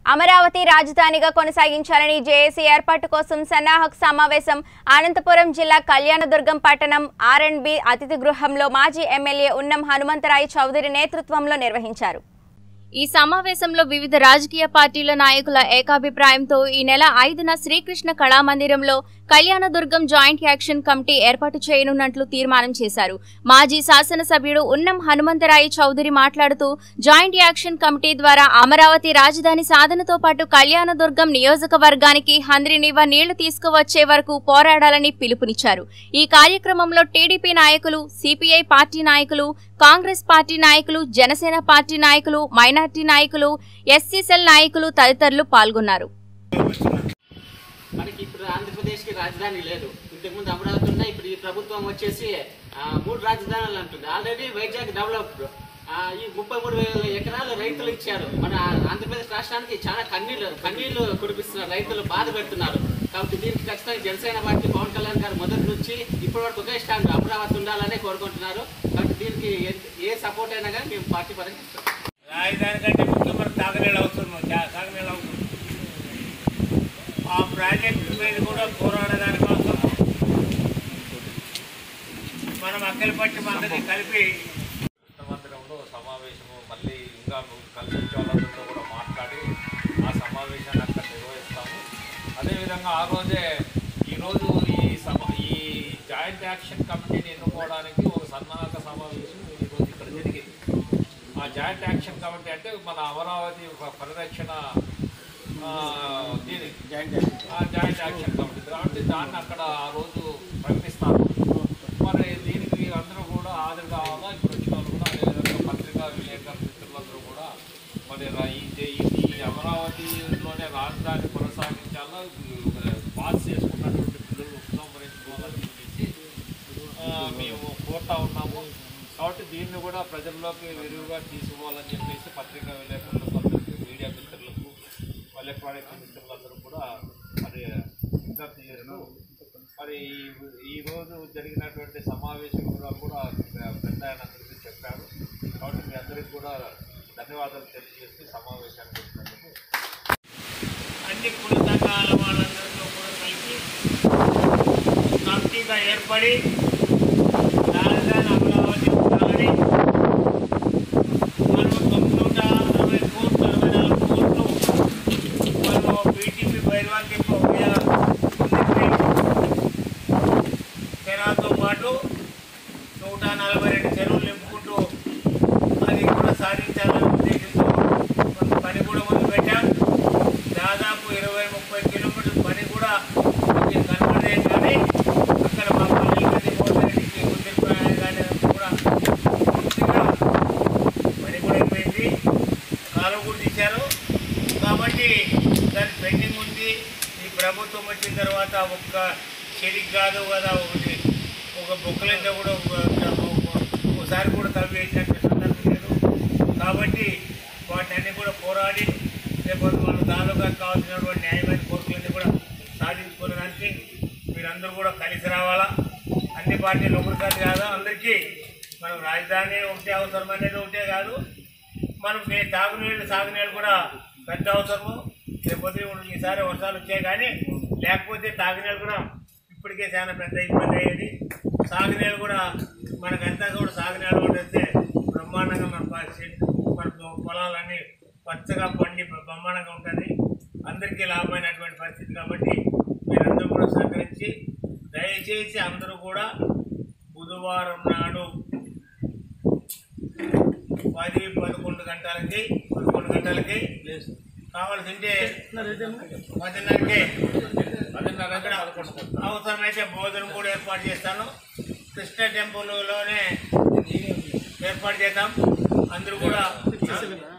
అమరావతి రాజధానిగా కొనసాగించాలని జేఏసీ ఏర్పాటు కోసం సన్నాహక్ సమావేశం అనంతపురం జిల్లా కళ్యాణదుర్గం పట్టణం ఆర్ అండ్ బి అతిథి గృహంలో మాజీ ఎమ్మెల్యే ఉన్నం హనుమంతరాయ్ చౌదరి నేతృత్వంలో నిర్వహించారు ఈ సమావేశంలో వివిధ రాజకీయ పార్టీల నాయకుల ఏకాభిప్రాయంతో ఈ నెల ఐదున శ్రీకృష్ణ కళామందిరంలో కళ్యాణదుర్గం జాయింట్ యాక్షన్ కమిటీ ఏర్పాటు చేయనున్నట్లు తీర్మానం చేశారు మాజీ శాసనసభ్యుడు ఉన్నం హనుమంతరాయ చౌదరి మాట్లాడుతూ జాయింట్ యాక్షన్ కమిటీ ద్వారా అమరావతి రాజధాని సాధనతో పాటు కళ్యాణదుర్గం నియోజకవర్గానికి హంద్రినివ నీళ్లు తీసుకువచ్చే వరకు పోరాడాలని పిలుపునిచ్చారు ఈ కార్యక్రమంలో టీడీపీ నాయకులు సిపిఐ పార్టీ నాయకులు కాంగ్రెస్ పార్టీ నాయకులు జనసేన పార్టీ నాయకులు మైనార్టీ నాయకులు ఎస్సీ సెల్ నాయకులు తదితరులు పాల్గొన్నారు మనకి ఇప్పుడు ఆంధ్రప్రదేశ్కి రాజధాని లేదు ఇంతకుముందు అమరావతి ఉన్నా ఇప్పుడు ఈ ప్రభుత్వం వచ్చేసి ఆ, మూడు రాజధానులు అంటుంది ఆల్రెడీ వైజాగ్ డెవలప్డ్ ఆ, ఈ ముప్పై మూడు వేల ఎకరాలు రైతులు ఇచ్చారు మన ఆంధ్రప్రదేశ్ రాష్ట్రానికి చాలా కన్నీళ్లు కన్నీళ్లు కురిపిస్తున్నారు రైతులు బాధ పెడుతున్నారు కాబట్టి దీనికి ఖచ్చితంగా జనసేన పార్టీ పవన్ కళ్యాణ్ గారు మొదటి నుంచి ఇప్పటి వరకు ఒకే స్టాండ్ అమరావతి ఉండాలనే కోరుకుంటున్నారు కాబట్టి దీనికి ఏ- ఏ సపోర్ట్ అయినా కానీ మేము పార్టీ పరంగా ఇస్తాం రాజధాని కంటే ముఖ్యం మనకు తాగనీళ్ళు అవసరం చా- తాగనీళ్ళు అవసరం ఆ ప్రాజెక్టు మీద కూడా పోరాడడానికి కోసం మనం అక్కలపట్టి మందరినీ కలిపి మందిరంలో సమావేశము మళ్ళీ ఇంకా కలిసి వచ్చే వాళ్ళందరితో కూడా మాట్లాడి ఆ సమావేశాన్ని అక్కడ నిర్వహిస్తాము అదేవిధంగా ఆ రోజే ఈరోజు ఈ సమ ఈ జాయింట్ యాక్షన్ కమిటీని ఎన్నుకోవడానికి ఒక సన్నాహక సమావేశం ఈరోజు ఇక్కడ జరిగింది ఆ జాయింట్ యాక్షన్ కమిటీ అంటే మన అమరావతి ప- పరిరక్షణ ఆ, దీని ఆ జాయింట్ యాక్షన్ కమిటీ కాబట్టి దాన్ని అక్కడ ఆ రోజు ప్రకటిస్తారు మరి దీనికి అందరూ కూడా హాజరు కావాలా ఇప్పుడు వచ్చిన వాళ్ళు కూడా అదేవిధంగా పత్రికా విలేకరుల మిత్రులందరూ కూడా మరి రా- ఈ ఈ- ఈ అమరావతిలోనే రాజధాని కొనసాగించాలా పాస్ చేసుకున్నటువంటి బిల్లులు ఉపసంహరించుకోవాలని చెప్పేసి ఆ, మేము కోరుతా ఉన్నాము కాబట్టి దీన్ని కూడా ప్రజల్లోకి విరివిగా తీసుకోవాలని చెప్పేసి పత్రికా విలేకరులకు అందరికీ మీడియా మిత్రులకు ఎలక్ట్రానిక్ మిత్రులందరూ కూడా మరి విజ్ఞప్తి చేస్తూ మరి ఈ- ఈ రోజు జరిగినటువంటి సమావేశం కూడా కూడా పెద్ద ఆయన అందరికీ చెప్పారు కాబట్టి మీ అందరికీ కూడా ధన్యవాదాలు తెలియజేస్తూ సమావేశానికి వచ్చినందుకు అన్ని కుల సంఘాల వాళ్ళందరితో కూడా కలిపి కమిటీగా ఏర్పడి రాజధాని అమరావతి ఉండాలని మనం తొమ్మిది నూట అరవై కోట్లు అరవై నాలుగు కోట్లు మనం బీటీపీ బైర్వాకి తెరాతో పాటు నూట నలభై రెండు చెరువులు నింపుకుంటూ అది కూడా సాధించాలనే ఉద్దేశంతో మనం పని కూడా మొదలుపెట్టాం దాదాపు ఇరవై ముప్పై కిలోమీటర్ల పని కూడా కొంచెం కనబడలేదు కానీ అక్కడ మా పల్లెలు కానీ మోదరెడ్డికి గుండెలపాయ కానీ అంతా కూడా పూర్తిగా పని కూడా అయిపోయింది కాలువ కూడా తీశారు కాబట్టి దాని పెండింగ్ ఉంది ఈ ప్రభుత్వం వచ్చిన తర్వాత ఒక్క చెడికి కాదు కదా ఒకటి ఒక బొక్కలైతే కూడా ఒక- ఒక- ఒకసారి కూడా తవ్వేసినట్టు సందర్భం లేదు కాబట్టి వాటిని అన్ని కూడా పోరాడి లేకపోతే మన తాలూకా కావాల్సినటువంటి న్యాయమైన కోరికలన్నీ కూడా సాధించుకోవడానికి మీరందరూ కూడా కలిసి రావాలా అన్ని పార్టీలు ఒకరిసారి కాదు అందరికీ మనం రాజధాని ఒకటే అవసరం అనేది ఒకటే కాదు మనం నే- తాగునీళ్ళు సాగునీళ్ళు కూడా పెద్ద అవసరము లేకపోతే ఇప్పుడు ఈసారి వర్షాలు వచ్చాయి కానీ లేకపోతే తాగునీళ్ళు కూడా ఇప్పటికే చాలా పెద్ద ఇబ్బంది అయ్యేది సాగునీళ్ళు కూడా మనకంతా కూడా సాగునీళ్ళు కూడా వస్తే బ్రహ్మాండంగా మన ప- చెట్- మన పొ- పొలాలన్నీ పచ్చగా పండి బ- బ్రహ్మాండంగా ఉంటుంది అందరికీ లాభమైనటువంటి పరిస్థితి కాబట్టి మీరందరూ కూడా సహకరించి దయచేసి అందరూ కూడా బుధవారం నాడు పది పదకొండు గంటలకి పదకొండు గంటలకి కావాల్సింటే పదిన్నరకి అక్కడ అవసరమైతే భోజనం కూడా ఏర్పాటు చేస్తాను కృష్ణ టెంపుల్లోనే ఏర్పాటు చేద్దాం అందరూ కూడా